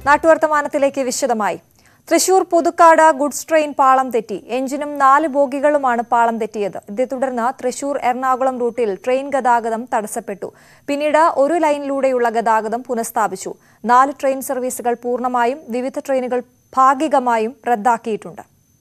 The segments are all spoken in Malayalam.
നാട്ടുവർത്തമാനത്തിലേക്ക് വിശദമായി തൃശൂർ പുതുക്കാട് ഗുഡ്സ് ട്രെയിൻ പാളം തെറ്റി എഞ്ചിനും നാല് ബോഗികളുമാണ് പാളം തെറ്റിയത് ഇതേ തുടർന്ന് തൃശൂർ എറണാകുളം റൂട്ടിൽ ട്രെയിൻ ഗതാഗതം തടസ്സപ്പെട്ടു പിന്നീട് ഒരു ലൈനിലൂടെയുള്ള ഗതാഗതം പുനഃസ്ഥാപിച്ചു നാല് ട്രെയിൻ സർവീസുകൾ പൂർണ്ണമായും വിവിധ ട്രെയിനുകൾ ഭാഗികമായും റദ്ദാക്കിയിട്ടുണ്ട്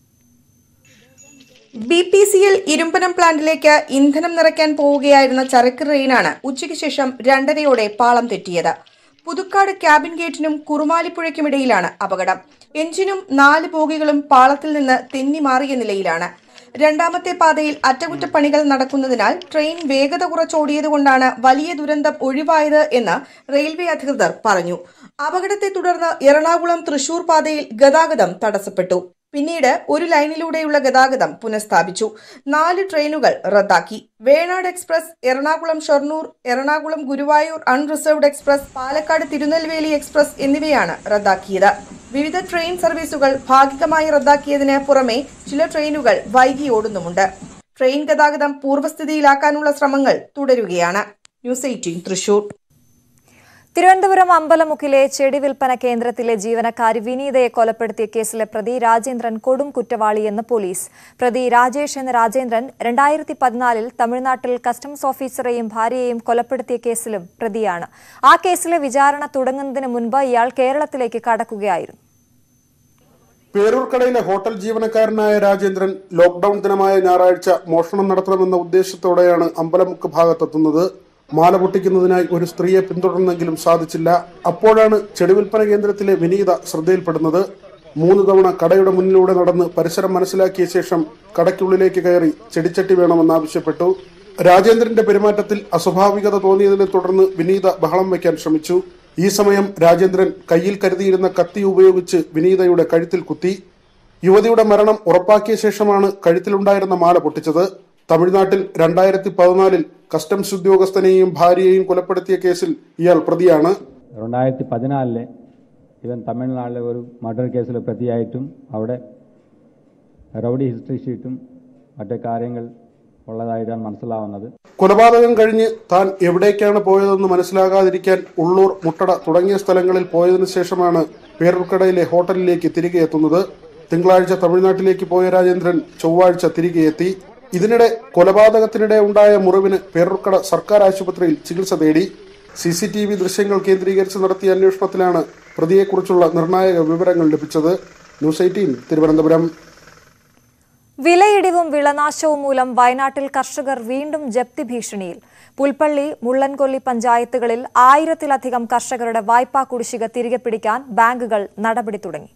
B P C L Irumpanam പ്ലാന്റിലേക്ക് ഇന്ധനം നിറയ്ക്കാൻ പോവുകയായിരുന്ന ചരക്ക് ട്രെയിനാണ് ഉച്ചയ്ക്ക് ശേഷം രണ്ടരയോടെ പാളം തെറ്റിയത് പുതുക്കാട് ക്യാബിൻ ഗേറ്റിനും കുറുമാലിപ്പുഴയ്ക്കുമിടയിലാണ് അപകടം എഞ്ചിനും നാല് ബോഗികളും പാളത്തിൽ നിന്ന് തെന്നി മാറിയ നിലയിലാണ് രണ്ടാമത്തെ പാതയിൽ അറ്റകുറ്റപ്പണികൾ നടക്കുന്നതിനാൽ ട്രെയിൻ വേഗത കുറച്ചോടിയതുകൊണ്ടാണ് വലിയ ദുരന്തം ഒഴിവായത് എന്ന് റെയിൽവേ അധികൃതർ പറഞ്ഞു അപകടത്തെ തുടർന്ന് എറണാകുളം തൃശൂർ പാതയിൽ ഗതാഗതം തടസ്സപ്പെട്ടു പിന്നീട് ഒരു ലൈനിലൂടെയുള്ള ഗതാഗതം പുനഃസ്ഥാപിച്ചു നാല് ട്രെയിനുകൾ റദ്ദാക്കി Venad express Ernakulam Shoranur Ernakulam Guruvayur unreserved express Palakkad Tirunelveli express എന്നിവയാണ് റദ്ദാക്കിയത് വിവിധ ട്രെയിൻ സർവീസുകൾ ഭാഗികമായി റദ്ദാക്കിയതിന് പുറമെ ചില ട്രെയിനുകൾ വൈകി ഓടുന്നുമുണ്ട് ട്രെയിൻ ഗതാഗതം പൂർവ്വസ്ഥിതിയിലാക്കാനുള്ള ശ്രമങ്ങൾ തുടരുകയാണ് ന്യൂസ് എയ്റ്റീൻ തൃശൂർ തിരുവനന്തപുരം അമ്പലമുക്കിലെ ചെടി വിൽപ്പന കേന്ദ്രത്തിലെ ജീവനക്കാരി വിനീതയെ കൊലപ്പെടുത്തിയ കേസിലെ പ്രതി രാജേന്ദ്രൻ കൊടും കുറ്റവാളിയെന്ന് പോലീസ് പ്രതി രാജേഷ് എന്ന രാജേന്ദ്രൻ രണ്ടായിരത്തി പതിനാലിൽ തമിഴ്നാട്ടിൽ കസ്റ്റംസ് ഓഫീസറെയും ഭാര്യയെയും കൊലപ്പെടുത്തിയ കേസിലും പ്രതിയാണ് ആ കേസിലെ വിചാരണ തുടങ്ങുന്നതിന് മുൻപ് ഇയാൾ കേരളത്തിലേക്ക് കടക്കുകയായിരുന്നു പേരൂർക്കടയിലെ ഹോട്ടൽ ജീവനക്കാരനായ രാജേന്ദ്രൻ ലോക്ഡൌൺ ദിനമായ ഞായറാഴ്ച മോഷണം നടത്തണമെന്ന ഉദ്ദേശത്തോടെയാണ് അമ്പലമുക്ക് ഭാഗത്തെത്തുന്നത് മാല പൊട്ടിക്കുന്നതിനായി ഒരു സ്ത്രീയെ പിന്തുടർന്നെങ്കിലും സാധിച്ചില്ല അപ്പോഴാണ് ചെടിവിൽപ്പന കേന്ദ്രത്തിലെ വിനീത ശ്രദ്ധയിൽപ്പെടുന്നത് മൂന്ന് തവണ കടയുടെ മുന്നിലൂടെ നടന്ന് പരിസരം മനസ്സിലാക്കിയ ശേഷം കടയ്ക്കുള്ളിലേക്ക് കയറി ചെടിച്ചട്ടി വേണമെന്നാവശ്യപ്പെട്ടു രാജേന്ദ്രന്റെ പെരുമാറ്റത്തിൽ അസ്വാഭാവികത തോന്നിയതിനെ തുടർന്ന് വിനീത ബഹളം വയ്ക്കാൻ ശ്രമിച്ചു ഈ സമയം രാജേന്ദ്രൻ കയ്യിൽ കരുതിയിരുന്ന കത്തി ഉപയോഗിച്ച് വിനീതയുടെ കഴുത്തിൽ കുത്തി യുവതിയുടെ മരണം ഉറപ്പാക്കിയ ശേഷമാണ് കഴുത്തിലുണ്ടായിരുന്ന മാല പൊട്ടിച്ചത് തമിഴ്നാട്ടിൽ രണ്ടായിരത്തി പതിനാലിൽ കസ്റ്റംസ് ഉദ്യോഗസ്ഥനെയും ഭാര്യയെയും കൊലപ്പെടുത്തിയ കേസിൽ ഇയാൾ പ്രതിയാണ് രണ്ടായിരത്തി പതിനാലില് ഇവൻ തമിഴ്നാട്ടിലെ ഒരു മർഡർ കേസിൽ പ്രതിയായിട്ടും അവിടെ റൗഡി ഹിസ്റ്ററി ഷീറ്റും മറ്റു കാര്യങ്ങൾ ഉള്ളതായിട്ടാണ് മനസ്സിലാവുന്നത് കൊലപാതകം കഴിഞ്ഞ് താൻ എവിടേക്കാണ് പോയതെന്ന് മനസ്സിലാകാതിരിക്കാൻ ഉള്ളൂർ മുട്ടട തുടങ്ങിയ സ്ഥലങ്ങളിൽ പോയതിനു ശേഷമാണ് പേരൂർക്കടയിലെ ഹോട്ടലിലേക്ക് തിരികെ എത്തുന്നത് തിങ്കളാഴ്ച തമിഴ്നാട്ടിലേക്ക് പോയ രാജേന്ദ്രൻ ചൊവ്വാഴ്ച തിരികെ എത്തി ഇതിനിടെ കൊലപാതകത്തിനിടെ ഉണ്ടായ മുറിവിന് പേരൂർക്കട സർക്കാർ ആശുപത്രിയിൽ ചികിത്സ തേടി സി സി ടി വി ദൃശ്യങ്ങൾ കേന്ദ്രീകരിച്ച് നടത്തിയ അന്വേഷണത്തിലാണ് പ്രതിയെക്കുറിച്ചുള്ള നിർണായക വിവരങ്ങൾ ലഭിച്ചത് ന്യൂസ് എയ്റ്റീൻ തിരുവനന്തപുരം വിലയിടിവും വിളനാശവും മൂലം വയനാട്ടിൽ കർഷകർ വീണ്ടും ജപ്തി ഭീഷണിയിൽ പുൽപ്പള്ളി മുള്ളൻകൊല്ലി പഞ്ചായത്തുകളിൽ ആയിരത്തിലധികം കർഷകരുടെ വായ്പാ കുടിശ്ശിക തിരികെ പിടിക്കാൻ ബാങ്കുകൾ നടപടി തുടങ്ങി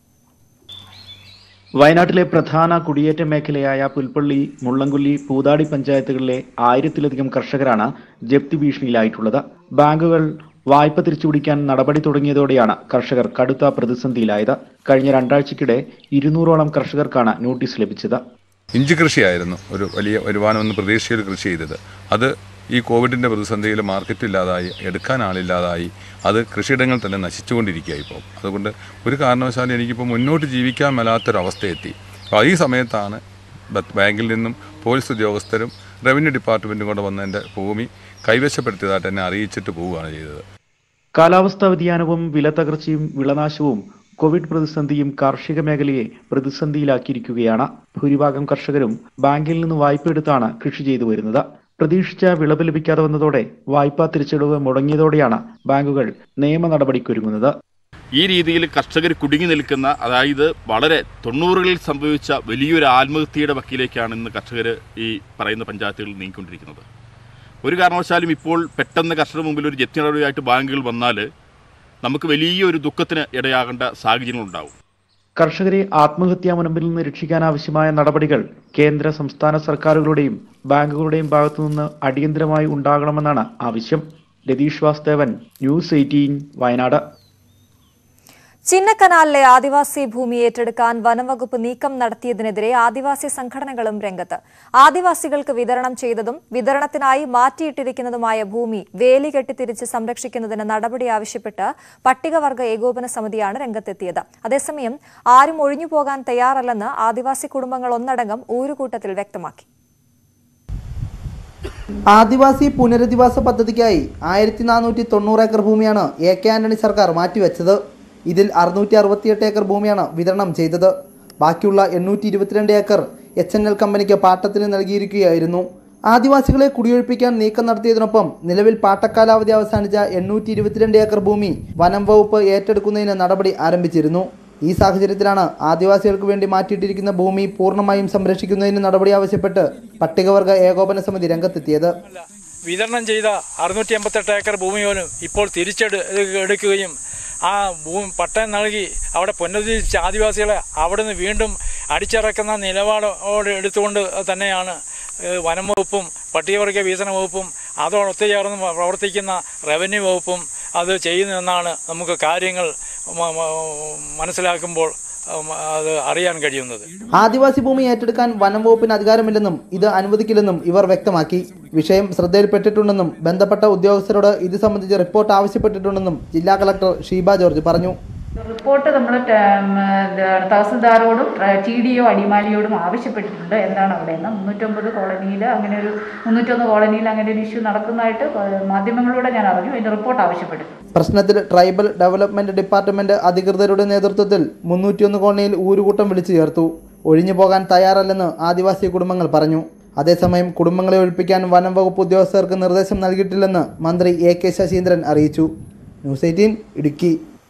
വയനാട്ടിലെ പ്രധാന കുടിയേറ്റ മേഖലയായ പുൽപ്പള്ളി മുള്ളംകൊല്ലി പൂതാടി പഞ്ചായത്തുകളിലെ ആയിരത്തിലധികം കർഷകരാണ് ജപ്തി ഭീഷണിയിലായിട്ടുള്ളത് ബാങ്കുകൾ വായ്പ തിരിച്ചുപിടിക്കാൻ നടപടി തുടങ്ങിയതോടെയാണ് കർഷകർ കടുത്ത പ്രതിസന്ധിയിലായത് കഴിഞ്ഞ രണ്ടാഴ്ചക്കിടെ ഇരുന്നൂറോളം കർഷകർക്കാണ് നോട്ടീസ് ലഭിച്ചത് ഇഞ്ചി കൃഷിയായിരുന്നു ഒരു വലിയ വരുമാനമെന്ന് പ്രതീക്ഷയിൽ കൃഷി ചെയ്തത് അത് ഈ കോവിഡിൻ്റെ പ്രതിസന്ധിയിൽ മാർക്കറ്റ് ഇല്ലാതായി എടുക്കാൻ ആളില്ലാതായി അത് കൃഷിയിടങ്ങൾ തന്നെ നശിച്ചുകൊണ്ടിരിക്കുക ഇപ്പോൾ അതുകൊണ്ട് ഒരു കാരണവശാലും എനിക്കിപ്പോൾ മുന്നോട്ട് ജീവിക്കാൻ മേലാത്തൊരവസ്ഥയെത്തി അപ്പോൾ ഈ സമയത്താണ് ബ- ബാങ്കിൽ നിന്നും പോലീസ് ഉദ്യോഗസ്ഥരും റവന്യൂ ഡിപ്പാർട്ട്മെൻറ്റും കൂടെ വന്ന് എൻ്റെ ഭൂമി കൈവശപ്പെടുത്തിയതായിട്ട് എന്നെ അറിയിച്ചിട്ട് പോവുകയാണ് ചെയ്തത് കാലാവസ്ഥാ വ്യതിയാനവും വിലത്തകർച്ചയും വിളനാശവും കോവിഡ് പ്രതിസന്ധിയും കാർഷിക മേഖലയെ പ്രതിസന്ധിയിലാക്കിയിരിക്കുകയാണ് ഭൂരിഭാഗം കർഷകരും ബാങ്കിൽ നിന്ന് വായ്പ എടുത്താണ് കൃഷി ചെയ്തു വരുന്നത് പ്രതീക്ഷിച്ച വിളവ് ലഭിക്കാതെ വന്നതോടെ വായ്പാ തിരിച്ചടവ് മുടങ്ങിയതോടെയാണ് ബാങ്കുകൾ നിയമ നടപടിക്കൊരുങ്ങുന്നത് ഈ രീതിയിൽ കർഷകർ കുടുങ്ങി നിൽക്കുന്ന അതായത് വളരെ തൊണ്ണൂറുകളിൽ സംഭവിച്ച വലിയൊരു ആത്മഹത്യയുടെ വക്കിലേക്കാണ് ഇന്ന് കർഷകർ ഈ പറയുന്ന പഞ്ചായത്തുകളിൽ നീങ്ങിക്കൊണ്ടിരിക്കുന്നത് ഒരു കാരണവശാലും ഇപ്പോൾ പെട്ടെന്ന് കർഷകരുടെ മുമ്പിൽ ഒരു ജപ്തി നടപടിയായിട്ട് ബാങ്കുകൾ വന്നാൽ നമുക്ക് വലിയൊരു ദുഃഖത്തിന് ഇടയാകേണ്ട സാഹചര്യങ്ങളുണ്ടാവും കർഷകരെ ആത്മഹത്യാ മുനമ്പിൽ നിന്ന് രക്ഷിക്കാനാവശ്യമായ നടപടികൾ കേന്ദ്ര സംസ്ഥാന സർക്കാരുകളുടെയും ബാങ്കുകളുടെയും ഭാഗത്തുനിന്ന് അടിയന്തരമായി ഉണ്ടാകണമെന്നാണ് ആവശ്യം രതീഷ് വാസ്തവൻ ന്യൂസ് എയ്റ്റീൻ വയനാട് ചിന്നക്കനാലിലെ ആദിവാസി ഭൂമി ഏറ്റെടുക്കാൻ വനംവകുപ്പ് നീക്കം നടത്തിയതിനെതിരെ ആദിവാസി സംഘടനകളും രംഗത്ത് ആദിവാസികൾക്ക് വിതരണം ചെയ്തതും വിതരണത്തിനായി മാറ്റിയിട്ടിരിക്കുന്നതുമായ ഭൂമി വേലി കെട്ടിത്തിരിച്ച് സംരക്ഷിക്കുന്നതിന് നടപടി ആവശ്യപ്പെട്ട് പട്ടികവർഗ ഏകോപന സമിതിയാണ് രംഗത്തെത്തിയത് അതേസമയം ആരും ഒഴിഞ്ഞുപോകാൻ തയ്യാറല്ലെന്ന് ആദിവാസി കുടുംബങ്ങൾ ഒന്നടങ്കം ഊരുകൂട്ടത്തിൽ വ്യക്തമാക്കി ആദിവാസി പുനരധിവാസ പദ്ധതിക്കായി ആയിരത്തി നാനൂറ്റി തൊണ്ണൂറ് ഏക്കർ ഭൂമിയാണ് എ കെ ആന്റണി സർക്കാർ മാറ്റിവെച്ചത് ഇതിൽ അറുന്നൂറ്റി അറുപത്തിയെട്ട് ഏക്കർ ഭൂമിയാണ് വിതരണം ചെയ്തത് ബാക്കിയുള്ള എണ്ണൂറ്റി ഇരുപത്തിരണ്ട് ഏക്കർ എച്ച് എൻ എൽ കമ്പനിക്ക് പാട്ടത്തിന് നൽകിയിരിക്കുകയായിരുന്നു ആദിവാസികളെ കുടിയൊഴിപ്പിക്കാൻ നീക്കം നടത്തിയതിനൊപ്പം നിലവിൽ പാട്ടക്കാലാവധി അവസാനിച്ച എണ്ണൂറ്റി ഇരുപത്തിരണ്ട് ഏക്കർ ഭൂമി വനം വകുപ്പ് ഏറ്റെടുക്കുന്നതിന് നടപടി ആരംഭിച്ചിരുന്നു ഈ സാഹചര്യത്തിലാണ് ആദിവാസികൾക്ക് വേണ്ടി മാറ്റിയിട്ടിരിക്കുന്ന ഭൂമി പൂർണ്ണമായും സംരക്ഷിക്കുന്നതിന് നടപടി ആവശ്യപ്പെട്ട് പട്ടികവർഗ ഏകോപന സമിതി രംഗത്തെത്തിയത് വിതരണം ചെയ്ത അറുന്നൂറ്റി എൺപത്തെട്ട് ഏക്കർ ഭൂമി പോലും ഇപ്പോൾ തിരിച്ചെടു എടുക്കുകയും ആ ഭൂമി പട്ടയം നൽകി അവിടെ പുനരുദ്ധരിച്ച ആദിവാസികളെ അവിടെ നിന്ന് വീണ്ടും അടിച്ചിറക്കുന്ന നിലപാടോട് എടുത്തുകൊണ്ട് തന്നെയാണ് ഏഹ്, വനം വകുപ്പും പട്ടികവർഗ വികസന വകുപ്പും അതോടൊത്തുചേർന്ന് പ്രവർത്തിക്കുന്ന റവന്യൂ വകുപ്പും അത് ചെയ്യുന്നതെന്നാണ് നമുക്ക് കാര്യങ്ങൾ മ- മ- മനസ്സിലാക്കുമ്പോൾ ഉം, അത് അറിയാൻ കഴിയുന്നത് ആദിവാസി ഭൂമി ഏറ്റെടുക്കാൻ വനം വകുപ്പിന് അധികാരമില്ലെന്നും ഇത് അനുവദിക്കില്ലെന്നും ഇവർ വ്യക്തമാക്കി വിഷയം ശ്രദ്ധയിൽപ്പെട്ടിട്ടുണ്ടെന്നും ബന്ധപ്പെട്ട ഉദ്യോഗസ്ഥരോട് ഇത് സംബന്ധിച്ച് റിപ്പോർട്ട് ആവശ്യപ്പെട്ടിട്ടുണ്ടെന്നും ജില്ലാ കളക്ടർ ഷീബ ജോർജ് പറഞ്ഞു റിപ്പോർട്ട് നമ്മൾ തഹസിൽദാരോടും ടി ഡി ഒ അടിമാലിയോടും ആവശ്യപ്പെട്ടിട്ടുണ്ട് എന്താണ് അവിടെ നിന്ന് മുന്നൂറ്റൊമ്പത് കോളനിയിൽ അങ്ങനെ ഒരു മുന്നൂറ്റൊന്ന് കോളനിയിൽ അങ്ങനെ ഒരു ഇഷ്യൂ നടക്കുന്നതായിട്ട് മാധ്യമങ്ങളിലൂടെ ഞാൻ അറിഞ്ഞു അതിൻ്റെ റിപ്പോർട്ട് ആവശ്യപ്പെട്ടു പ്രശ്നത്തിൽ ട്രൈബൽ ഡെവലപ്മെന്റ് ഡിപ്പാർട്ട്മെന്റ് അധികൃതരുടെ നേതൃത്വത്തിൽ മുന്നൂറ്റിയൊന്ന് കോളനിയിൽ ഊരുകൂട്ടം വിളിച്ചു ചേർത്തു ഒഴിഞ്ഞു പോകാൻ തയ്യാറല്ലെന്ന് ആദിവാസി കുടുംബങ്ങൾ പറഞ്ഞു അതേസമയം കുടുംബങ്ങളെ ഒഴിപ്പിക്കാൻ വനം വകുപ്പ് ഉദ്യോഗസ്ഥർക്ക് നിർദ്ദേശം നൽകിയിട്ടില്ലെന്ന് മന്ത്രി എ കെ ശശീന്ദ്രൻ അറിയിച്ചു ന്യൂസ് എയ്റ്റീൻ ഇടുക്കി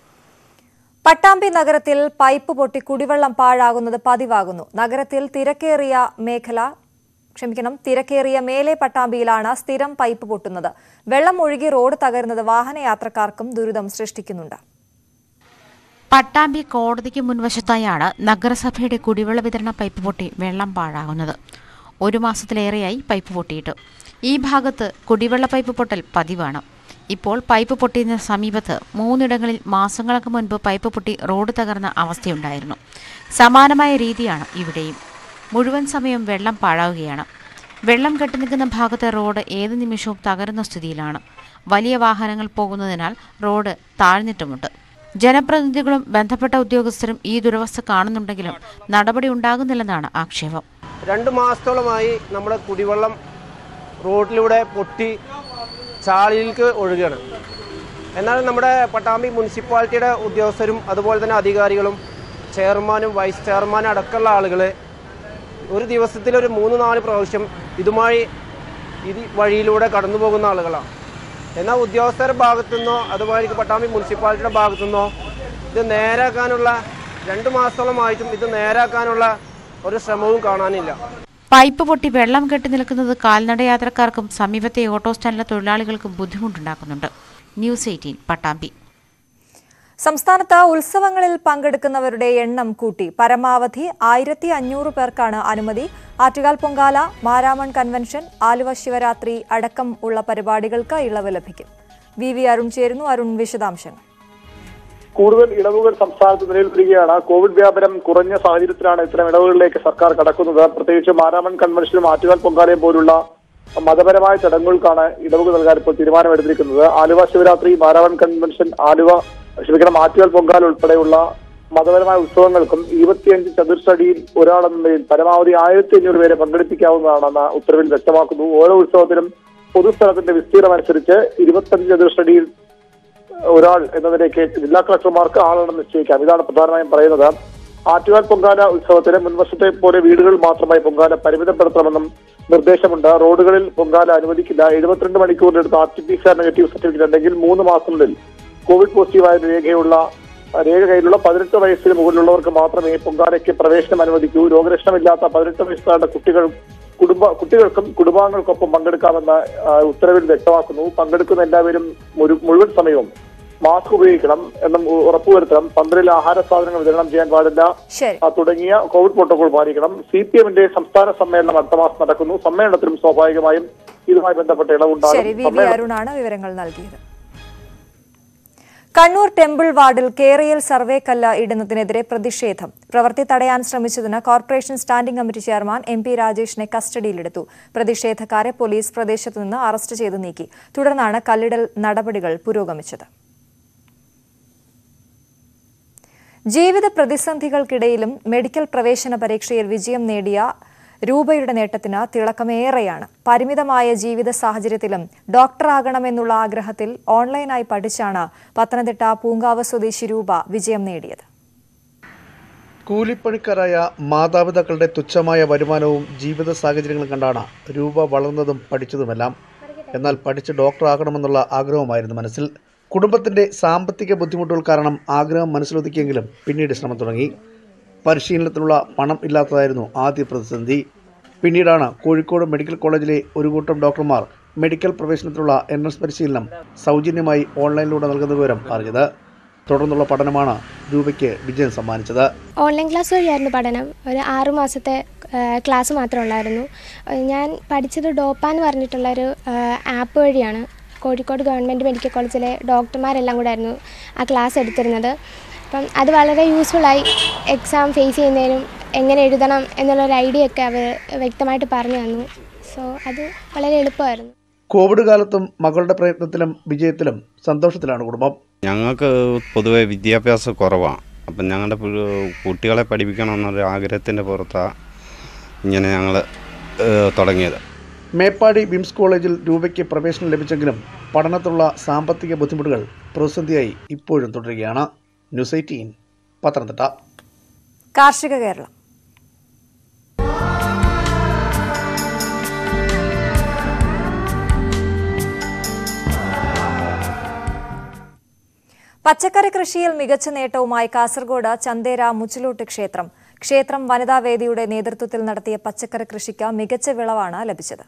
പട്ടാമ്പി നഗരത്തിൽ പൈപ്പ് പൊട്ടി കുടിവെള്ളം പാഴാകുന്നത് പതിവാകുന്നു നഗരത്തിൽ തിരക്കേറിയ മേഖല ക്ഷമിക്കണം തിരക്കേറിയ മേലെ പട്ടാമ്പിയിലാണ് സ്ഥിരം പൈപ്പ് പൊട്ടുന്നത് വെള്ളം ഒഴുകി റോഡ് തകരുന്നത് വാഹനയാത്രക്കാർക്കും ദുരിതം സൃഷ്ടിക്കുന്നുണ്ട് പട്ടാമ്പി കോടതിക്ക് മുൻവശത്തായാണ് നഗരസഭയുടെ കുടിവെള്ള വിതരണ പൈപ്പ് പൊട്ടി വെള്ളം പാഴാകുന്നത് ഒരു മാസത്തിലേറെയായി പൈപ്പ് പൊട്ടിയിട്ട് ഈ ഭാഗത്ത് കുടിവെള്ള പൈപ്പ് പൊട്ടൽ പതിവാണ് ഇപ്പോൾ പൈപ്പ് പൊട്ടിയതിന് സമീപത്ത് മൂന്നിടങ്ങളിൽ മാസങ്ങൾക്ക് മുൻപ് പൈപ്പ് പൊട്ടി റോഡ് തകർന്ന അവസ്ഥയുണ്ടായിരുന്നു സമാനമായ രീതിയാണ് ഇവിടെയും മുഴുവൻ സമയം വെള്ളം പാഴാവുകയാണ് വെള്ളം കെട്ടിനിൽക്കുന്ന ഭാഗത്തെ റോഡ് ഏത് നിമിഷവും തകരുന്ന സ്ഥിതിയിലാണ് വലിയ വാഹനങ്ങൾ പോകുന്നതിനാൽ റോഡ് താഴ്ന്നിട്ടുമുണ്ട് ജനപ്രതിനിധികളും ബന്ധപ്പെട്ട ഉദ്യോഗസ്ഥരും ഈ ദുരവസ്ഥ കാണുന്നുണ്ടെങ്കിലും നടപടി ഉണ്ടാകുന്നില്ലെന്നാണ് ആക്ഷേപം രണ്ട് മാസത്തോളമായി നമ്മുടെ കുടിവെള്ളം റോഡിലൂടെ പൊട്ടി ചാലിലേക്ക് ഒഴുകുകയാണ് എന്നാൽ നമ്മുടെ പട്ടാമ്പി മുനിസിപ്പാലിറ്റിയുടെ ഉദ്യോഗസ്ഥരും അതുപോലെ തന്നെ അധികാരികളും ചെയർമാനും വൈസ് ചെയർമാനും അടക്കമുള്ള ആളുകൾ ഒരു ദിവസത്തിൽ ഒരു മൂന്ന് നാല് പ്രാവശ്യം ഇതുമായി ഇത് വഴിയിലൂടെ കടന്നു പോകുന്ന ആളുകളാണ് എന്നാൽ ഉദ്യോഗസ്ഥരുടെ ഭാഗത്തുനിന്നോ അതുപോലെ പട്ടാമ്പി മുനിസിപ്പാലിറ്റിയുടെ ഭാഗത്തുനിന്നോ ഇത് നേരാക്കാനുള്ള രണ്ട് മാസത്തോളമായിട്ടും ഇത് നേരാക്കാനുള്ള ഒരു ശ്രമവും കാണാനില്ല പൈപ്പ് പൊട്ടി വെള്ളം കെട്ടി നിൽക്കുന്നത് കാൽനട യാത്രക്കാർക്കും സമീപത്തെ ഓട്ടോ സ്റ്റാൻഡിലെ തൊഴിലാളികൾക്കും ബുദ്ധിമുട്ടുണ്ടാക്കുന്നുണ്ട് ന്യൂസ് എയ്റ്റീൻ പട്ടാമ്പി സംസ്ഥാനത്ത് ഉത്സവങ്ങളിൽ പങ്കെടുക്കുന്നവരുടെ എണ്ണം കൂട്ടി പരമാവധി ആയിരത്തി അഞ്ഞൂറ് പേർക്കാണ് അനുമതി ആറ്റുകാൽ പൊങ്കാല മാരാമൺ കൺവെൻഷൻ ആലുവ ശിവരാത്രി അടക്കം ഉള്ള പരിപാടികൾക്ക് ഇളവ് ലഭിക്കും വി വി അരുൺ ചേരുന്നു അരുൺ വിശദാംശങ്ങൾ കൂടുതൽ ഇളവുകൾ സംസ്ഥാനത്ത് നിലവിൽ വരികയാണ് കോവിഡ് വ്യാപനം കുറഞ്ഞ സാഹചര്യത്തിലാണ് ഇത്തരം ഇളവുകളിലേക്ക് സർക്കാർ കടക്കുന്നത് പ്രത്യേകിച്ച് മാരാമൺ കൺവെൻഷനും ആറ്റുകാൽ പൊങ്കാലയും പോലുള്ള മതപരമായ ചടങ്ങുകൾക്കാണ് ഇളവുകൾ നൽകാൻ ഇപ്പോൾ തീരുമാനമെടുത്തിരിക്കുന്നത് ആലുവ ശിവരാത്രി മാരാമൺ കൺവെൻഷൻ ആലുവ ക്ഷമിക്കണം ആറ്റുകാൽ പൊങ്കാല ഉൾപ്പെടെയുള്ള മതപരമായ ഉത്സവങ്ങൾക്കും ഇരുപത്തിയഞ്ച് ചതുർശ്രടിയിൽ ഒരാളെന്ന നിലയിൽ പരമാവധി ആയിരത്തി അഞ്ഞൂറ് പേരെ പങ്കെടുപ്പിക്കാവുന്നതാണെന്ന് ഉത്തരവിൽ വ്യക്തമാക്കുന്നു ഓരോ ഉത്സവത്തിനും പൊതുസ്ഥലത്തിന്റെ വിസ്തീർണം അനുസരിച്ച് ഇരുപത്തഞ്ച് ചതുർശ്രടിയിൽ ഒരാൾ എന്ന നിലയ്ക്ക് ജില്ലാ കളക്ടർമാർക്ക് ആളെണ്ണം നിശ്ചയിക്കാം ഇതാണ് പ്രധാനമായും പറയുന്നത് ആറ്റുകാൽ പൊങ്കാല ഉത്സവത്തിന് മുൻവർഷത്തെ പോലെ വീടുകളിൽ മാത്രമായി പൊങ്കാല പരിമിതപ്പെടുത്തണമെന്നും നിർദ്ദേശമുണ്ട് റോഡുകളിൽ പൊങ്കാല അനുവദിക്കില്ല എഴുപത്തിരണ്ട് മണിക്കൂറിനടുത്ത് R T P C R negative certificate ഉണ്ടെങ്കിൽ മൂന്ന് മാസത്തിനുള്ളിൽ കോവിഡ് പോസിറ്റീവായ രേഖയുള്ള രേഖ കയ്യിലുള്ള പതിനെട്ട് വയസ്സിന് മുകളിലുള്ളവർക്ക് മാത്രമേ പൊങ്കാലയ്ക്ക് പ്രവേശനം അനുവദിക്കൂ രോഗലക്ഷണമില്ലാത്ത പതിനെട്ട് വയസ്സുകാരുടെ കുട്ടികൾ കുടുംബ കുട്ടികൾക്കും കുടുംബാംഗങ്ങൾക്കൊപ്പം പങ്കെടുക്കാമെന്ന് ആ, ഉത്തരവിൽ വ്യക്തമാക്കുന്നു പങ്കെടുക്കുന്ന എല്ലാവരും മുഴു- മുഴുവൻ സമയവും മാസ്ക് ഉപയോഗിക്കണം എന്നും ഉ- ഉറപ്പുവരുത്തണം പന്തലിൽ ആഹാര സാധനങ്ങൾ വിതരണം ചെയ്യാൻ പാടില്ല ശരി ആ, തുടങ്ങിയ കോവിഡ് പ്രോട്ടോകോൾ പാലിക്കണം സി പി എമ്മിന്റെ സംസ്ഥാന സമ്മേളനം അടുത്ത മാസം നടക്കുന്നു സമ്മേളനത്തിലും സ്വാഭാവികമായും ഇതുമായി ബന്ധപ്പെട്ട ശരി ഇളവുണ്ടാകും വി വി സമ്മേളനം അരുണാണ് വിവരങ്ങൾ നൽകിയത് കണ്ണൂർ ടെമ്പിൾ വാർഡിൽ കേരയിൽ സർവേ കല്ല് ഇടുന്നതിനെതിരെ പ്രതിഷേധം പ്രവൃത്തി തടയാൻ ശ്രമിച്ചതിന് corporation standing committee chairman M P രാജേഷിനെ കസ്റ്റഡിയിലെടുത്തു പ്രതിഷേധക്കാരെ പോലീസ് പ്രദേശത്തു നിന്ന് അറസ്റ്റ് ചെയ്ത് നീക്കി തുടർന്നാണ് കല്ലിടൽ നടപടികൾ പുരോഗമിച്ചത് ജീവിത പ്രതിസന്ധികൾക്കിടയിലും മെഡിക്കൽ പ്രവേശന പരീക്ഷയിൽ വിജയം നേടിയ രൂപയുടെ നേട്ടത്തിന് തിളക്കമേറെയാണ് പരിമിതമായ ജീവിത സാഹചര്യത്തിലും ഡോക്ടറാകണമെന്നുള്ള ആഗ്രഹത്തിൽ ഓൺലൈനായി പഠിച്ചാണ് പത്തനംതിട്ട പൂങ്കാവ് സ്വദേശി രൂപ വിജയം നേടിയത് കൂലിപ്പണിക്കാരായ മാതാപിതാക്കളുടെ തുച്ഛമായ വരുമാനവും ജീവിത സാഹചര്യങ്ങളും കണ്ടാണ് രൂപ വളർന്നതും പഠിച്ചതുമെല്ലാം എന്നാൽ പഠിച്ച് ഡോക്ടറാകണമെന്നുള്ള ആഗ്രഹമായിരുന്നു മനസ്സിൽ കുടുംബത്തിന്റെ സാമ്പത്തിക ബുദ്ധിമുട്ടുകൾ കാരണം ആഗ്രഹം മനസ്സിലൊതുക്കിയെങ്കിലും പിന്നീട് ശ്രമം തുടങ്ങി പരിശീലനത്തിനുള്ള പണം ഇല്ലാത്തതായിരുന്നു ആദ്യ പ്രതിസന്ധി പിന്നീടാണ് കോഴിക്കോട് മെഡിക്കൽ കോളേജിലെ ഒരു കൂട്ടം ഡോക്ടർമാർ മെഡിക്കൽ പ്രവേശനത്തിനുള്ള എൻ എസ് പരിശീലനം സൗജന്യമായി ഓൺലൈനിലൂടെ നൽകുന്ന വിവരം അറിഞ്ഞത് തുടർന്നുള്ള പഠനമാണ് രൂപയ്ക്ക് വിജയം സമ്മാനിച്ചത് ഓൺലൈൻ ക്ലാസ് വഴിയായിരുന്നു പഠനം ഒരു ആറു മാസത്തെ ആ, ക്ലാസ് മാത്രമേ ഉള്ളായിരുന്നു ആ, ഞാൻ പഠിച്ചത് ഡോപ്പ എന്ന് പറഞ്ഞിട്ടുള്ളൊരു ആ, ആപ്പ് വഴിയാണ് കോഴിക്കോട് ഗവൺമെൻറ് മെഡിക്കൽ കോളേജിലെ ഡോക്ടർമാരെല്ലാം കൂടെ ആയിരുന്നു ആ ക്ലാസ് എടുത്തിരുന്നത് അപ്പം അത് വളരെ യൂസ്ഫുള്ളായി എക്സാം ഫേസ് ചെയ്യുന്നതിനും എങ്ങനെ എഴുതണം എന്നുള്ളൊരു ഐഡിയ ഒക്കെ അവർ വ്യക്തമായിട്ട് പറഞ്ഞു തന്നു സോ അത് വളരെ എളുപ്പമായിരുന്നു കോവിഡ് കാലത്തും മകളുടെ പ്രയത്നത്തിലും വിജയത്തിലും സന്തോഷത്തിലാണ് കുടുംബം ഞങ്ങൾക്ക് പൊതുവെ വിദ്യാഭ്യാസം കുറവാണ് അപ്പം ഞങ്ങളുടെ പു- കുട്ടികളെ പഠിപ്പിക്കണം എന്നൊരു ആഗ്രഹത്തിൻ്റെ പുറത്താണ് ഇങ്ങനെ ഞങ്ങൾ തുടങ്ങിയത് മേപ്പാടി വിംസ് കോളേജിൽ രൂപയ്ക്ക് പ്രവേശനം ലഭിച്ചെങ്കിലും പഠനത്തിലുള്ള സാമ്പത്തിക ബുദ്ധിമുട്ടുകൾ പ്രതിസന്ധിയായി ഇപ്പോഴും തുടരുകയാണ് ന്യൂസ് എയ്റ്റീൻ പത്തനംതിട്ട കാർഷിക കേരളം പച്ചക്കറി കൃഷിയിൽ മികച്ച നേട്ടവുമായി കാസർഗോഡ് ചന്തേര മുച്ചിലോട്ട് ക്ഷേത്രം ക്ഷേത്രം വനിതാവേദിയുടെ നേതൃത്വത്തിൽ നടത്തിയ പച്ചക്കറി കൃഷിക്ക് മികച്ച വിളവാണ് ലഭിച്ചത്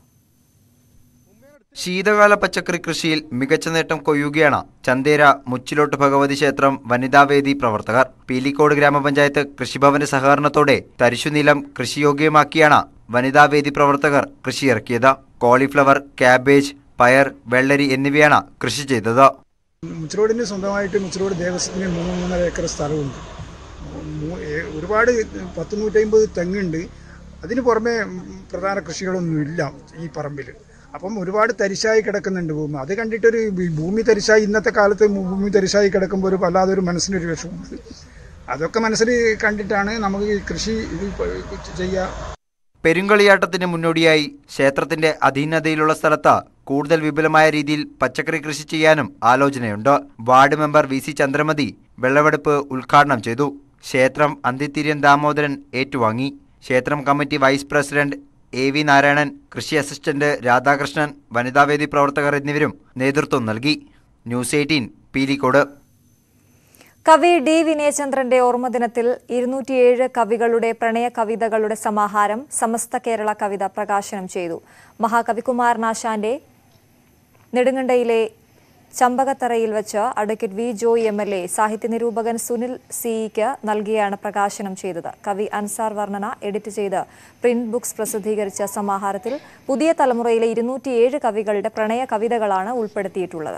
ശീതകാല പച്ചക്കറി കൃഷിയിൽ മികച്ച നേട്ടം കൊയ്യുകയാണ് ചന്തേര മുച്ചിലോട്ട് ഭഗവതി ക്ഷേത്രം വനിതാവേദി പ്രവർത്തകർ പീലിക്കോട് ഗ്രാമപഞ്ചായത്ത് കൃഷിഭവന്റെ സഹകരണത്തോടെ തരിശുനിലം കൃഷിയോഗ്യമാക്കിയാണ് വനിതാവേദി പ്രവർത്തകർ കൃഷിയിറക്കിയത് കോളിഫ്ലവർ ക്യാബേജ് പയർ വെള്ളരി എന്നിവയാണ് കൃഷി ചെയ്തത് മുച്ചിലോടിന് സ്വന്തമായിട്ട് മുച്ചിലോട് ദേവസ്വത്തിന് മൂന്ന് മൂന്നര ഏക്കർ സ്ഥലമുണ്ട് മൂ- ഏ- ഒരുപാട് പത്ത് നൂറ്റമ്പത് തെങ്ങുണ്ട് അതിന് പുറമെ ഉം, പ്രധാന കൃഷികളൊന്നും ഇല്ല ഈ പറമ്പിൽ അപ്പം ഒരുപാട് തരിശായി കിടക്കുന്നുണ്ട് ഭൂമി അത് കണ്ടിട്ടൊരു ഈ ഭൂമി തരിശായി ഇന്നത്തെ കാലത്ത് ഭൂമി തരിശായി കിടക്കുമ്പോൾ ഒരു വല്ലാതൊരു മനസ്സിനൊരു വിഷമമുണ്ട് അതൊക്കെ മനസ്സിൽ കണ്ടിട്ടാണ് നമുക്ക് ഈ കൃഷി ഇത് ചെയ്യുക പെരുങ്കളിയാട്ടത്തിന് മുന്നോടിയായി ക്ഷേത്രത്തിന്റെ അധീനതയിലുള്ള സ്ഥലത്ത് കൂടുതൽ വിപുലമായ രീതിയിൽ പച്ചക്കറി കൃഷി ചെയ്യാനും ആലോചനയുണ്ട് ward member V C Chandramathi വെള്ളവെടുപ്പ് ഉദ്ഘാടനം ചെയ്തു ക്ഷേത്രം അന്തിത്തിര്യൻ ദാമോദരൻ ഏറ്റുവാങ്ങി ക്ഷേത്രം committee vice president A V Narayanan കൃഷി അസിസ്റ്റന്റ് രാധാകൃഷ്ണൻ വനിതാവേദി പ്രവർത്തകർ എന്നിവരും നേതൃത്വം നൽകി ന്യൂസ് എയ്റ്റീൻ പീലിക്കോട് കവി ഡി വിനയചന്ദ്രന്റെ ഓർമ്മദിനത്തിൽ ഇരുന്നൂറ്റിയേഴ് കവികളുടെ പ്രണയ കവിതകളുടെ സമാഹാരം സമസ്ത കേരള കവിത പ്രകാശനം ചെയ്തു മഹാകവികുമാരനാശാന്റെ നെടുങ്കണ്ടയിലെ ചമ്പകത്തറയിൽ വെച്ച് advocate V Joy M L A സാഹിത്യ നിരൂപകൻ സുനിൽ സിഇക്ക് നൽകിയാണ് പ്രകാശനം ചെയ്തത് കവി അൻസാർ വർണ്ണന എഡിറ്റ് ചെയ്ത് പ്രിന്റ് ബുക്സ് പ്രസിദ്ധീകരിച്ച സമാഹാരത്തിൽ പുതിയ തലമുറയിലെ ഇരുന്നൂറ്റിയേഴ് കവികളുടെ പ്രണയ കവിതകളാണ് ഉൾപ്പെടുത്തിയിട്ടുള്ളത്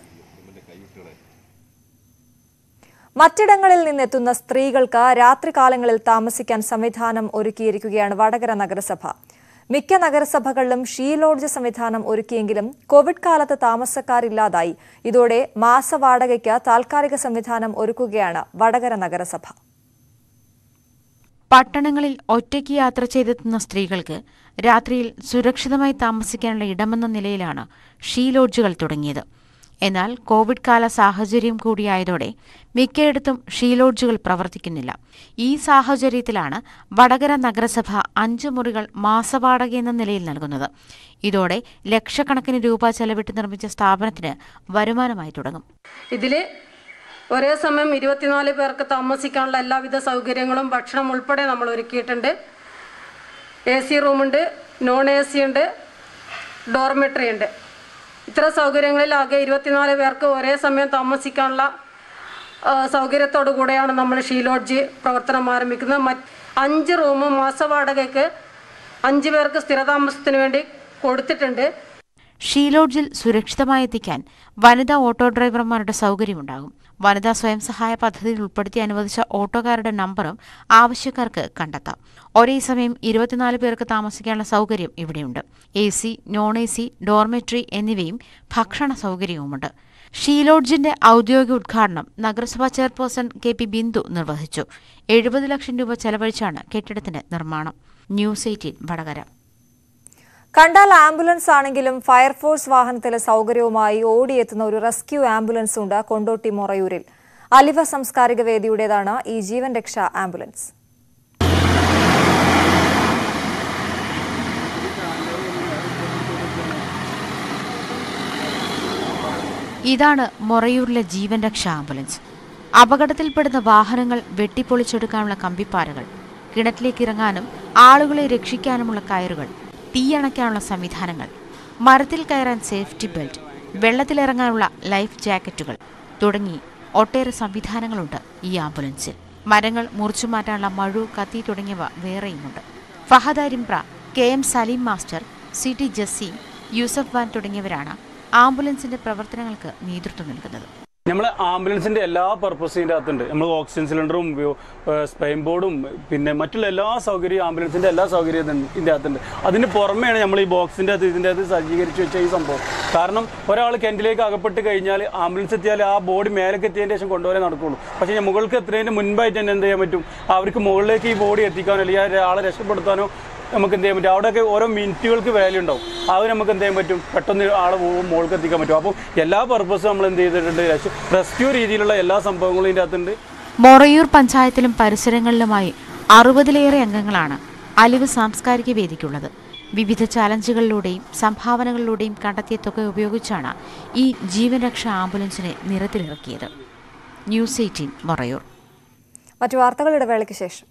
മറ്റിടങ്ങളിൽ നിന്നെത്തുന്ന സ്ത്രീകൾക്ക് രാത്രികാലങ്ങളിൽ താമസിക്കാൻ സംവിധാനം ഒരുക്കിയിരിക്കുകയാണ് വടകര നഗരസഭ മിക്ക നഗരസഭകളിലും ഷീ ലോഡ്ജ് സംവിധാനം ഒരുക്കിയെങ്കിലും കോവിഡ് കാലത്ത് താമസക്കാരില്ലാതായി ഇതോടെ മാസവാടകയ്ക്ക് താൽക്കാലിക സംവിധാനം ഒരുക്കുകയാണ് വടകര നഗരസഭ പട്ടണങ്ങളിൽ ഒറ്റയ്ക്ക് യാത്ര ചെയ്തെത്തുന്ന സ്ത്രീകൾക്ക് രാത്രിയിൽ സുരക്ഷിതമായി താമസിക്കാനുള്ള ഇടമെന്ന നിലയിലാണ് ഷീ ലോഡ്ജുകൾ തുടങ്ങിയത് എന്നാൽ കോവിഡ് കാല സാഹചര്യം കൂടിയായതോടെ മിക്കയിടത്തും ഷീ ലോഡ്ജുകൾ പ്രവർത്തിക്കുന്നില്ല ഈ സാഹചര്യത്തിലാണ് വടകര നഗരസഭ അഞ്ച് മുറികൾ മാസവാടക എന്ന നിലയിൽ നൽകുന്നത് ഇതോടെ ലക്ഷക്കണക്കിന് രൂപ ചെലവിട്ട് നിർമ്മിച്ച സ്ഥാപനത്തിന് വരുമാനമായി തുടങ്ങും ഇതിൽ ഒരേ സമയം ഇരുപത്തിനാല് പേർക്ക് താമസിക്കാനുള്ള എല്ലാവിധ സൗകര്യങ്ങളും ഭക്ഷണം ഉൾപ്പെടെ നമ്മൾ ഒരുക്കിയിട്ടുണ്ട് എ സി റൂമുണ്ട് നോൺ എ സി ഉണ്ട് ഡോർമെട്രി ഉണ്ട് ഇത്ര സൗകര്യങ്ങളിൽ ആകെ ഇരുപത്തിനാല് പേർക്ക് ഒരേ സമയം താമസിക്കാനുള്ള ആ, സൗകര്യത്തോടു കൂടെയാണ് നമ്മൾ ഷീ ലോഡ്ജ് പ്രവർത്തനം ആരംഭിക്കുന്നത് മറ്റ് അഞ്ച് റൂം മാസവാടകയ്ക്ക് അഞ്ച് പേർക്ക് സ്ഥിരതാമസത്തിന് വേണ്ടി കൊടുത്തിട്ടുണ്ട് ഷീ ലോഡ്ജിൽ സുരക്ഷിതമായി എത്തിക്കാൻ വനിതാ ഓട്ടോ ഡ്രൈവർമാരുടെ സൗകര്യമുണ്ടാകും വനിതാ സ്വയം സഹായ പദ്ധതിയിൽ ഉൾപ്പെടുത്തി അനുവദിച്ച ഓട്ടോക്കാരുടെ നമ്പറും ആവശ്യക്കാർക്ക് കണ്ടെത്താം ഒരേ സമയം ഇരുപത്തിനാല് പേർക്ക് താമസിക്കാനുള്ള സൗകര്യം ഇവിടെയുണ്ട് A C non A C dormitory എന്നിവയും ഭക്ഷണ സൗകര്യവുമുണ്ട് ഷീ ലോഡ്ജിന്റെ ഔദ്യോഗിക ഉദ്ഘാടനം നഗരസഭാ ചെയർപേഴ്സൺ കെ പി ബിന്ദു നിർവഹിച്ചു എഴുപത് ലക്ഷം രൂപ ചെലവഴിച്ചാണ് കെട്ടിടത്തിന്റെ നിർമ്മാണം ന്യൂസ് എയ്റ്റീൻ വടകര കണ്ടാൽ ആംബുലൻസ് ആണെങ്കിലും ഫയർഫോഴ്സ് വാഹനത്തിലെ സൗകര്യവുമായി ഓടിയെത്തുന്ന ഒരു റെസ്ക്യൂ ആംബുലൻസ് ഉണ്ട് കൊണ്ടോട്ടി മൊറയൂരിൽ അലിവ സാംസ്കാരിക വേദിയുടേതാണ് ഈ ജീവൻ രക്ഷാ ആംബുലൻസ് ഇതാണ് മൊറയൂരിലെ ജീവൻ രക്ഷാ ആംബുലൻസ് അപകടത്തിൽപ്പെടുന്ന വാഹനങ്ങൾ വെട്ടിപ്പൊളിച്ചെടുക്കാനുള്ള കമ്പിപ്പാരകൾ കിണറ്റിലേക്ക് ഇറങ്ങാനും ആളുകളെ രക്ഷിക്കാനുമുള്ള കയറുകൾ തീയണയ്ക്കാനുള്ള സംവിധാനങ്ങൾ മരത്തിൽ കയറാൻ സേഫ്റ്റി ബെൽറ്റ് വെള്ളത്തിലിറങ്ങാനുള്ള ലൈഫ് ജാക്കറ്റുകൾ തുടങ്ങി ഒട്ടേറെ സംവിധാനങ്ങളുണ്ട് ഈ ആംബുലൻസിൽ മരങ്ങൾ മുറിച്ചു മാറ്റാനുള്ള മഴു കത്തി തുടങ്ങിയവ വേറെയുമുണ്ട് Fahad Arimbra K M Saleem master C T Jaseem Yusuf വാൻ തുടങ്ങിയവരാണ് ആംബുലൻസിന്റെ പ്രവർത്തനങ്ങൾക്ക് നേതൃത്വം നൽകുന്നത് നമ്മൾ ആംബുലൻസിന്റെ എല്ലാ പർപ്പസും ഇതിൻ്റെ അകത്തുണ്ട് നമ്മൾ ഓക്സിജൻ സിലിണ്ടറും സ്പെയിൻ ബോർഡും പിന്നെ മറ്റുള്ള എല്ലാ സൗകര്യവും ആംബുലൻസിന്റെ എല്ലാ സൗകര്യവും ഇതിൻ്റെ അകത്തുണ്ട് അതിന് പുറമെയാണ് നമ്മൾ ഈ ബോക്സിന്റെ അകത്ത് ഇതിൻ്റെ അകത്ത് സജ്ജീകരിച്ച് വെച്ച ഈ സംഭവം കാരണം ഒരാൾ കിണറ്റിലേക്ക് അകപ്പെട്ട് കഴിഞ്ഞാൽ ആംബുലൻസ് എത്തിയാൽ ആ ബോഡി മേലേക്ക് എത്തിയതിന് ശേഷം കൊണ്ടുവരാൻ നടക്കുള്ളൂ പക്ഷേ മുകൾക്ക് എത്തുന്നതിന് മുൻപായിട്ട് തന്നെ എന്ത് ചെയ്യാൻ പറ്റും അവർക്ക് മുകളിലേക്ക് ഈ ബോഡി എത്തിക്കാനോ അല്ലെങ്കിൽ ആ ആളെ രക്ഷപ്പെടുത്താനോ നമുക്ക് എന്ത് ചെയ്യാൻ പറ്റും അവിടെയൊക്കെ ഓരോ മിനിറ്റുകൾക്ക് വാല്യൂ ഉണ്ടാവും അത് നമുക്ക് എന്ത് ചെയ്യാൻ പറ്റും പെട്ടെന്ന് ആളെ മുകൾക്ക് എത്തിക്കാൻ പറ്റും അപ്പോൾ എല്ലാ പർപ്പസും നമ്മൾ എന്ത് ചെയ്തിട്ടുണ്ട് റെസ്ക്യൂ രീതിയിലുള്ള എല്ലാ സംഭവങ്ങളും ഇതിൻ്റെ അകത്തുണ്ട് മൊറയൂർ പഞ്ചായത്തിലും പരിസരങ്ങളിലുമായി അറുപതിലേറെ അംഗങ്ങളാണ് അലിവ് സാംസ്കാരിക വേദിക്കുള്ളത് വിവിധ ചാലഞ്ചുകളിലൂടെയും സംഭാവനകളിലൂടെയും കണ്ടെത്തിയ തുക ഉപയോഗിച്ചാണ് ഈ ജീവൻ രക്ഷാ ആംബുലൻസിനെ നിരത്തിലിറക്കിയത് ന്യൂസ് എയ്റ്റീൻ മൊറയൂർ മറ്റു വാർത്തകൾ ഇടവേളയ്ക്ക് ശേഷം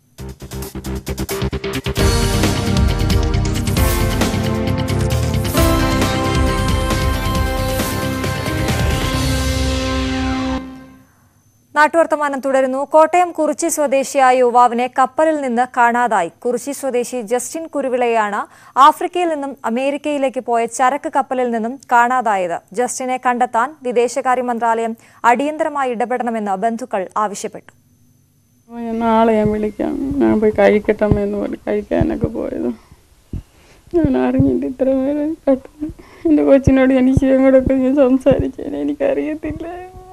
നാട്ടുവർത്തമാനം തുടരുന്നു കോട്ടയം കുറിച്ചി സ്വദേശിയായ യുവാവിനെ കപ്പലിൽ നിന്ന് കാണാതായി കുറിച്ചി സ്വദേശി ജസ്റ്റിൻ കുരുവിളയാണ് ആഫ്രിക്കയിൽ നിന്നും അമേരിക്കയിലേക്ക് പോയ ചരക്ക് കപ്പലിൽ നിന്നും കാണാതായത് ജസ്റ്റിനെ കണ്ടെത്താൻ വിദേശകാര്യ മന്ത്രാലയം അടിയന്തരമായി ഇടപെടണമെന്ന് ബന്ധുക്കൾ ആവശ്യപ്പെട്ടു നാളെ ഞാൻ വിളിക്കാം ഞാൻ പോയി കഴിക്കട്ടെ എന്ന് പറഞ്ഞ് കഴിക്കാനൊക്കെ പോയത് ഞാൻ അറിഞ്ഞിട്ട് ഇത്ര പേര് പെട്ടെന്ന് എൻ്റെ കൊച്ചിനോട് എനിക്ക് അങ്ങോട്ടൊക്കെ ഞാൻ സംസാരിച്ചേനെ എനിക്കറിയത്തില്ല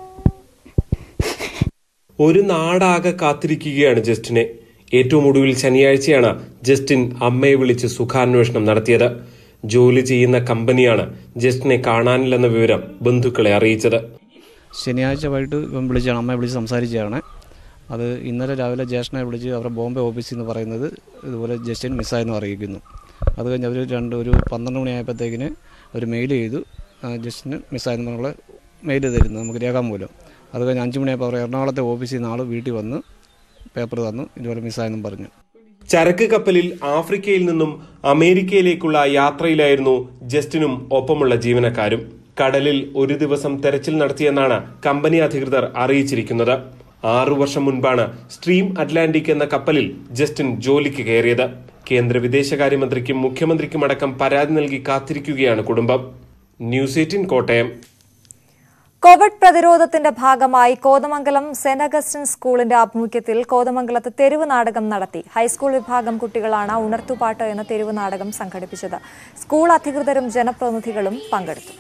ഒരു നാടാകെ കാത്തിരിക്കുകയാണ് ജസ്റ്റിനെ ഏറ്റവും ഒടുവിൽ ശനിയാഴ്ചയാണ് ജസ്റ്റിൻ അമ്മയെ വിളിച്ച് സുഖാന്വേഷണം നടത്തിയത് ജോലി ചെയ്യുന്ന കമ്പനിയാണ് ജസ്റ്റിനെ കാണാനില്ലെന്ന വിവരം ബന്ധുക്കളെ അറിയിച്ചത് ശനിയാഴ്ച വൈകിട്ട് ഇവൻ വിളിച്ചാണ് അമ്മയെ വിളിച്ച് സംസാരിച്ചതാണ് അത് ഇന്നലെ രാവിലെ ജ്യേഷ്ഠനെ വിളിച്ച് അവരുടെ ബോംബെ ഓഫീസിൽ നിന്ന് പറയുന്നത് ഇതുപോലെ ജസ്റ്റിൻ മിസ്സായെന്ന് അറിയിക്കുന്നു അത് കഴിഞ്ഞ് അവർ രണ്ട് ഒരു പന്ത്രണ്ട് മണിയായപ്പോഴത്തേക്കിന് ഒരു മെയിൽ ചെയ്തു ആ, ജസ്റ്റിന് മിസ്സായെന്നുള്ള മെയിൽ തരുന്നു നമുക്ക് രേഖാമൂലം അത് കഴിഞ്ഞ് അഞ്ച് മണിയായപ്പോൾ അവർ എറണാകുളത്തെ ഓഫീസിൽ നിന്ന് ആൾ വീട്ടിൽ വന്ന് പേപ്പർ തന്നു ഇതുപോലെ മിസ്സായെന്നും പറഞ്ഞു ചരക്ക് കപ്പലിൽ ആഫ്രിക്കയിൽ നിന്നും അമേരിക്കയിലേക്കുള്ള യാത്രയിലായിരുന്നു ജസ്റ്റിനും ഒപ്പമുള്ള ജീവനക്കാരും കടലിൽ ഒരു ദിവസം തെരച്ചിൽ നടത്തിയെന്നാണ് കമ്പനി അധികൃതർ അറിയിച്ചിരിക്കുന്നത് ആറു വർഷം മുൻപാണ് സ്ട്രീം അറ്റ്ലാന്റിക് എന്ന കപ്പലിൽ ജസ്റ്റിൻ ജോലിക്ക് കയറിയത് കേന്ദ്ര വിദേശകാര്യമന്ത്രിക്കും മുഖ്യമന്ത്രിക്കും അടക്കം പരാതി നൽകി കാത്തിരിക്കുകയാണ് കുടുംബം ന്യൂസ് എയ്റ്റീൻ കോട്ടയം കോവിഡ് പ്രതിരോധത്തിന്റെ ഭാഗമായി കോതമംഗലം സെന്റ് അഗസ്റ്റിൻ സ്കൂളിന്റെ ആഭിമുഖ്യത്തിൽ കോതമംഗലത്ത് തെരുവ് നാടകം നടത്തി ഹൈസ്കൂൾ വിഭാഗം കുട്ടികളാണ് ഉണർത്തുപാട്ട് എന്ന തെരുവ് നാടകം സംഘടിപ്പിച്ചത് സ്കൂൾ അധികൃതരും ജനപ്രതിനിധികളും പങ്കെടുത്തു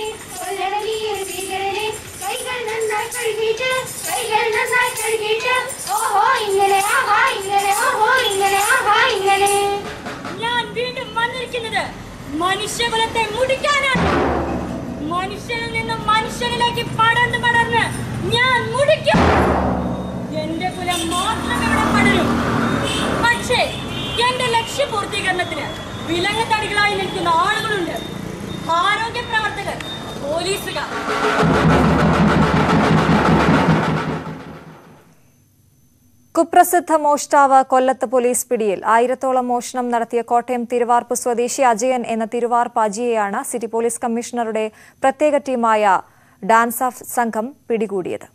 ഞാൻ വീണ്ടും വന്നിരിക്കുന്നത് മനുഷ്യകുലത്തെ മുടിക്കാനാണ് മനുഷ്യനിൽ നിന്നും മനുഷ്യനിലേക്ക് പടർന്ന് പടർന്ന് ഞാൻ മുടിക്കും എന്റെ കുലം മാത്രം ഇവിടെ പടരും പക്ഷേ എന്റെ ലക്ഷ്യപൂർത്തീകരണത്തിന് വിലങ്ങത്തടികളായി നിൽക്കുന്ന ആളുകളുണ്ട് ആരോഗ്യ പ്രവർത്തകർ പോലീസുകാർ കുപ്രസിദ്ധ മോഷ്ടാവ് കൊല്ലത്ത് പോലീസ് പിടിയിൽ ആയിരത്തോളം മോഷണം നടത്തിയ കോട്ടയം തിരുവാർപ്പ് സ്വദേശി അജയൻ എന്ന തിരുവാർപ്പ് അജിയെയാണ് സിറ്റി പോലീസ് കമ്മീഷണറുടെ പ്രത്യേക ടീമായ ഡാൻസ് ഓഫ് സംഘം പിടികൂടിയത്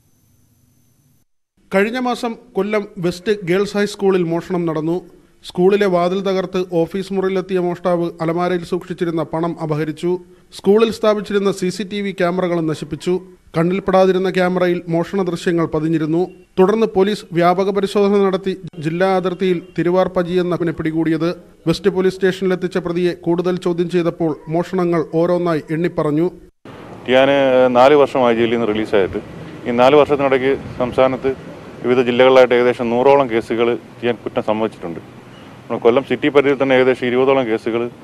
കഴിഞ്ഞ മാസം കൊല്ലം വെസ്റ്റ് ഗേൾസ് ഹൈസ്കൂളിൽ മോഷണം നടന്നു സ്കൂളിലെ വാതിൽ തകർത്ത് ഓഫീസ് മുറിയിലെത്തിയ മോഷ്ടാവ് അലമാരയിൽ സൂക്ഷിച്ചിരുന്ന പണം അപഹരിച്ചു സ്കൂളിൽ സ്ഥാപിച്ചിരുന്ന സി സി ടി വി ക്യാമറകളും നശിപ്പിച്ചു കണ്ണിൽപ്പെടാതിരുന്ന ക്യാമറയിൽ മോഷണ ദൃശ്യങ്ങൾ പതിഞ്ഞിരുന്നു തുടർന്ന് പോലീസ് വ്യാപക പരിശോധന നടത്തി ജില്ലാ അതിർത്തിയിൽ തിരുവാർപ്പജി എന്നവനെ പിടികൂടിയത് വെസ്റ്റ് പോലീസ് സ്റ്റേഷനിലെത്തിച്ച പ്രതിയെ കൂടുതൽ ചോദ്യം ചെയ്തപ്പോൾ മോഷണങ്ങൾ ഓരോന്നായി എണ്ണിപ്പറഞ്ഞു ഞാൻ നാല് വർഷമായി ജയിലിൽ നിന്ന് റിലീസായിട്ട് ഈ നാല് വർഷത്തിനിടയ്ക്ക് സംസ്ഥാനത്ത് വിവിധ ജില്ലകളിലായിട്ട് ഏകദേശം നൂറോളം കേസുകൾ ചെയ്യാൻ കുറ്റം സമ്മതിച്ചിട്ടുണ്ട് നമ്മുടെ കൊല്ലം സിറ്റി പരിധിയിൽ തന്നെ ഏകദേശം ഇരുപതോളം കേസുകൾ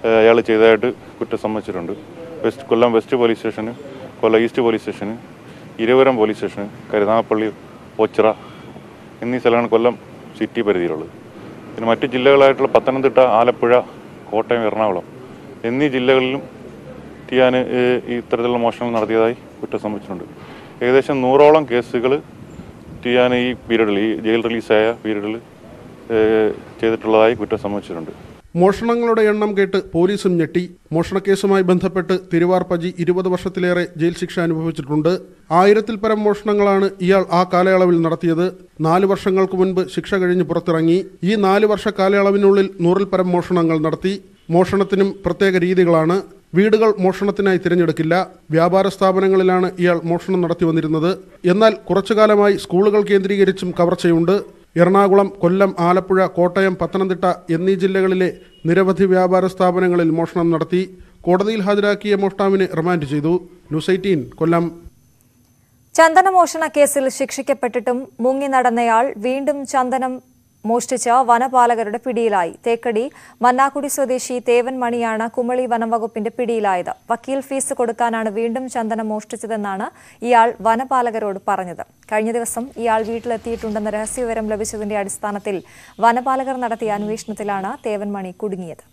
അയാൾ ചെയ്തതായിട്ട് കുറ്റം സമ്മതിച്ചിട്ടുണ്ട് വെസ്റ്റ് കൊല്ലം വെസ്റ്റ് പോലീസ് സ്റ്റേഷന് കൊല്ലം ഈസ്റ്റ് പോലീസ് സ്റ്റേഷന് ഇരുവരം പോലീസ് സ്റ്റേഷന് കരുനാഗപ്പള്ളി ഓച്ചിറ എന്നീ സ്ഥലങ്ങളാണ് കൊല്ലം സിറ്റി പരിധിയിലുള്ളത് പിന്നെ മറ്റ് ജില്ലകളായിട്ടുള്ള പത്തനംതിട്ട ആലപ്പുഴ കോട്ടയം എറണാകുളം എന്നീ ജില്ലകളിലും ടിയാൻ ഈ ഇത്തരത്തിലുള്ള മോഷണങ്ങൾ നടത്തിയതായി കുറ്റം സമ്മതിച്ചിട്ടുണ്ട് ഏകദേശം നൂറോളം കേസുകൾ ടിയാൻ ഈ പീരീഡിൽ ഈ ജയിൽ റിലീസായ പീരീഡിൽ ചെയ്തിട്ടുള്ളതായി കുറ്റം സമ്മതിച്ചിട്ടുണ്ട് മോഷണങ്ങളുടെ എണ്ണം കേട്ട് പോലീസും ഞെട്ടി മോഷണക്കേസുമായി ബന്ധപ്പെട്ട് തിരുവാർ പജി ഇരുപത് വർഷത്തിലേറെ ജയിൽ ശിക്ഷ അനുഭവിച്ചിട്ടുണ്ട് ആയിരത്തിൽ പരം മോഷണങ്ങളാണ് ഇയാൾ ആ കാലയളവിൽ നടത്തിയത് നാല് വർഷങ്ങൾക്ക് മുൻപ് ശിക്ഷ കഴിഞ്ഞ് പുറത്തിറങ്ങി ഈ നാല് വർഷ കാലയളവിനുള്ളിൽ നൂറിൽ പരം മോഷണങ്ങൾ നടത്തി മോഷണത്തിനും പ്രത്യേക രീതികളാണ് വീടുകൾ മോഷണത്തിനായി തിരഞ്ഞെടുക്കില്ല വ്യാപാര സ്ഥാപനങ്ങളിലാണ് ഇയാൾ മോഷണം നടത്തി വന്നിരുന്നത് എന്നാൽ കുറച്ചുകാലമായി സ്കൂളുകൾ കേന്ദ്രീകരിച്ചും കവർച്ചയുണ്ട് എറണാകുളം കൊല്ലം ആലപ്പുഴ കോട്ടയം പത്തനംതിട്ട എന്നീ ജില്ലകളിലെ നിരവധി വ്യാപാര സ്ഥാപനങ്ങളിൽ മോഷണം നടത്തി കോടതിയിൽ ഹാജരാക്കിയ മോഷ്ടാവിനെ റിമാൻഡ് ചെയ്തു ന്യൂസ് എയ്റ്റീൻ കൊല്ലം ചന്ദനമോഷണ കേസിൽ ശിക്ഷിക്കപ്പെട്ടിട്ടും മുങ്ങി നടന്നയാൾ വീണ്ടും ചന്ദനം മോഷ്ടിച്ച വനപാലകരുടെ പിടിയിലായി തേക്കടി മന്നാക്കുടി സ്വദേശി തേവൻ മണിയാണ് കുമളി വനംവകുപ്പിന്റെ പിടിയിലായത് വക്കീൽ ഫീസ് കൊടുക്കാനാണ് വീണ്ടും ചന്ദനം മോഷ്ടിച്ചതെന്നാണ് ഇയാൾ വനപാലകരോട് പറഞ്ഞത് കഴിഞ്ഞ ദിവസം ഇയാൾ വീട്ടിലെത്തിയിട്ടുണ്ടെന്ന രഹസ്യവിവരം ലഭിച്ചതിന്റെ അടിസ്ഥാനത്തിൽ വനപാലകർ നടത്തിയ അന്വേഷണത്തിലാണ് തേവൻ മണി കുടുങ്ങിയത്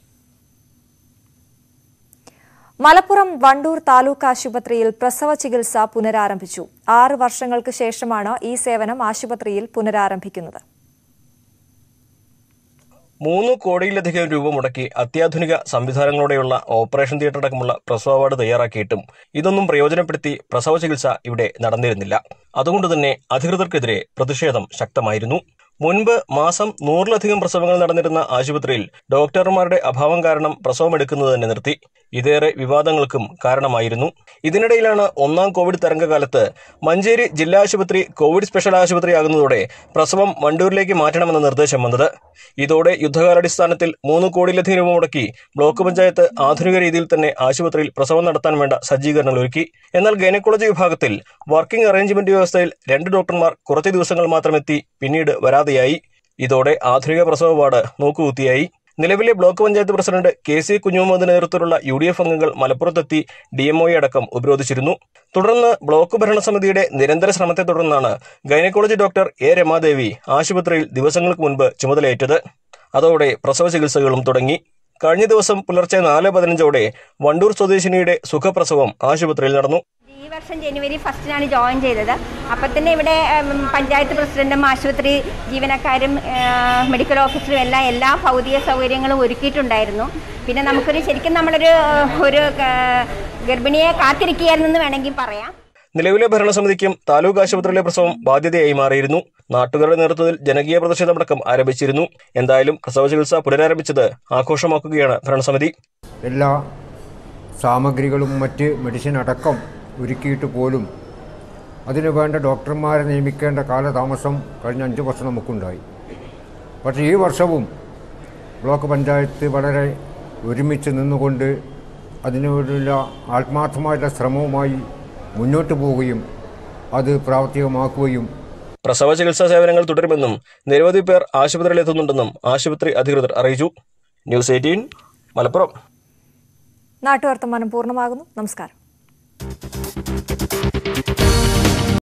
മലപ്പുറം വണ്ടൂർ താലൂക്ക് ആശുപത്രിയിൽ പ്രസവ ചികിത്സ പുനരാരംഭിച്ചു ആറ് വർഷങ്ങൾക്ക് ശേഷമാണ് ഈ സേവനം ആശുപത്രിയിൽ പുനരാരംഭിക്കുന്നത് മൂന്ന് കോടിയിലധികം രൂപ മുടക്കി അത്യാധുനിക സംവിധാനങ്ങളോടെയുള്ള ഓപ്പറേഷൻ തിയേറ്റർ അടക്കമുള്ള പ്രസവ വാർഡ് തയ്യാറാക്കിയിട്ടും ഇതൊന്നും പ്രയോജനപ്പെടുത്തി പ്രസവ ചികിത്സ ഇവിടെ നടന്നിരുന്നില്ല അതുകൊണ്ട് തന്നെ അധികൃതർക്കെതിരെ പ്രതിഷേധം ശക്തമായിരുന്നു മുൻപ് മാസം നൂറിലധികം പ്രസവങ്ങൾ നടന്നിരുന്ന ആശുപത്രിയിൽ ഡോക്ടർമാരുടെ അഭാവം കാരണം പ്രസവമെടുക്കുന്നത് തന്നെ നിർത്തി ഇതേറെ വിവാദങ്ങൾക്കും കാരണമായിരുന്നു ഇതിനിടയിലാണ് ഒന്നാം കോവിഡ് തരംഗകാലത്ത് മഞ്ചേരി ജില്ലാ ആശുപത്രി കോവിഡ് സ്പെഷ്യൽ ആശുപത്രിയാകുന്നതോടെ പ്രസവം വണ്ടൂരിലേക്ക് മാറ്റണമെന്ന നിർദ്ദേശം വന്നത് ഇതോടെ യുദ്ധകാലാടിസ്ഥാനത്തിൽ മൂന്ന് കോടിയിലധികം രൂപ മുടക്കി ബ്ലോക്ക് പഞ്ചായത്ത് ആധുനിക രീതിയിൽ തന്നെ ആശുപത്രിയിൽ പ്രസവം നടത്താൻ വേണ്ട സജ്ജീകരണങ്ങൾ ഒരുക്കി എന്നാൽ ഗൈനക്കോളജി വിഭാഗത്തിൽ വർക്കിംഗ് അറേഞ്ച്മെന്റ് വ്യവസ്ഥയിൽ രണ്ട് ഡോക്ടർമാർ കുറച്ച് ദിവസങ്ങൾ മാത്രം എത്തി പിന്നീട് വരാതെയായി ഇതോടെ ആധുനിക പ്രസവ വാർഡ് നോക്കുകുത്തിയായി നിലവിലെ block panchayat president K C കുഞ്ഞുമുഹമ്മദിന്റെ നേതൃത്വത്തിലുള്ള യു ഡി എഫ് അംഗങ്ങൾ മലപ്പുറത്തെത്തി ഡി എം അടക്കം ഉപരോധിച്ചിരുന്നു തുടർന്ന് ബ്ലോക്ക് ഭരണസമിതിയുടെ നിരന്തര ശ്രമത്തെ തുടർന്നാണ് ഗൈനക്കോളജി ഡോക്ടർ എ രമാദേവി ആശുപത്രിയിൽ ദിവസങ്ങൾക്ക് മുൻപ് ചുമതലയേറ്റത് അതോടെ പ്രസവ ചികിത്സകളും തുടങ്ങി കഴിഞ്ഞ ദിവസം പുലർച്ചെ നാല് പതിനഞ്ചോടെ വണ്ടൂർ സ്വദേശിനിയുടെ സുഖപ്രസവം ആശുപത്രിയിൽ നടന്നു ഈ വർഷം ജനുവരി ഫസ്റ്റിനാണ് ജോയിൻ ചെയ്തത് അപ്പം തന്നെ ഇവിടെ ഉം, പഞ്ചായത്ത് പ്രസിഡന്റും ആശുപത്രി ജീവനക്കാരും ആ, മെഡിക്കൽ ഓഫീസറും എല്ലാം എല്ലാ ഭൗതിക സൗകര്യങ്ങളും ഒരുക്കിയിട്ടുണ്ടായിരുന്നു പിന്നെ നമുക്കൊരു ശരിക്കും നമ്മളൊരു ഒരു ആ, ഗർഭിണിയെ കാത്തിരിക്കുകയായിരുന്നെന്ന് വേണമെങ്കിൽ പറയാം നിലവിലെ ഭരണസമിതിക്കും താലൂക്ക് ആശുപത്രിയിലെ പ്രസവം ബാധ്യതയായി മാറിയിരുന്നു നാട്ടുകാരുടെ നേതൃത്വത്തിൽ ജനകീയ പ്രതിഷേധമടക്കം ആരംഭിച്ചിരുന്നു എന്തായാലും പ്രസവ ചികിത്സ പുനരാരംഭിച്ചത് ആഘോഷമാക്കുകയാണ് ഭരണസമിതി എല്ലാ സാമഗ്രികളും മറ്റ് മെഡിസിൻ അടക്കം ഒരുക്കിയിട്ട് പോലും അതിനു വേണ്ട ഡോക്ടർമാരെ നിയമിക്കേണ്ട കാലതാമസം കഴിഞ്ഞ അഞ്ച് വർഷം നമുക്കുണ്ടായി പക്ഷേ ഈ വർഷവും ബ്ലോക്ക് പഞ്ചായത്ത് വളരെ ഒരുമിച്ച് നിന്നുകൊണ്ട് അതിനുള്ള ആത്മാർത്ഥമായിട്ടുള്ള ശ്രമവുമായി മുന്നോട്ട് പോവുകയും അത് പ്രാവർത്തികമാക്കുകയും പ്രസവ ചികിത്സാ സേവനങ്ങൾ തുടരുമെന്നും നിരവധി പേർ ആശുപത്രിയിൽ എത്തുന്നുണ്ടെന്നും ആശുപത്രി അധികൃതർ അറിയിച്ചു ന്യൂസ് എയ്റ്റീൻ മലപ്പുറം നാട്ടുവർത്തമാനം പൂർണ്ണമാകുന്നു നമസ്കാരം